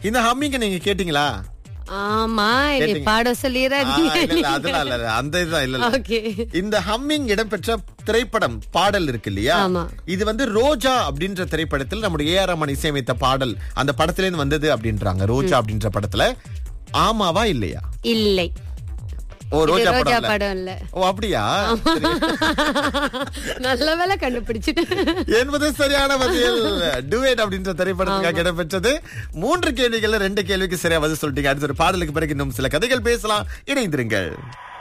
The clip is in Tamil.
இந்த ஹம்மிங்க நீங்க கேட்டீங்களா ஆமா என்னை கேட்டீங்க. பாட ஆ, இல்ல, சொல்லிடுறாங்க இல்ல, அதெல்லாம் இல்ல அந்த இதுதான் இல்ல இல்ல. ஓகே இந்த ஹம்மிங் இடம்பெற்ற திரைப்படம் பாடல் இருக்கு இல்லையா ஆமா. இது வந்து ரோஜா அப்படின்ற திரைப்படத்தில் நம்முடைய ஏஆர் ரமன் இசையமைத்த பாடல் அந்த படத்துல இருந்து வந்தது அப்படின்றாங்க ரோஜா அப்படின்ற படத்துல ஆமாவா இல்லையா இல்லை ஓ இது ரோஜா ரோஜா படம் இல்ல. படம் இல்ல ஓ அப்படியா நல்ல வேலை கண்டுபிடிச்சிட்டேன் என்பது சரியான பதில் டுவேட் அப்படின்ற திரைப்படத்துக்காக இடம்பெற்றது மூன்று கேள்விகள்ல ரெண்டு கேள்விக்கு சரியா பதில் சொல்லிட்டீங்க அடுத்த ஒரு பாடலுக்கு பிறகு இன்னும் சில கதைகள் பேசலாம் இணைந்திருங்கள்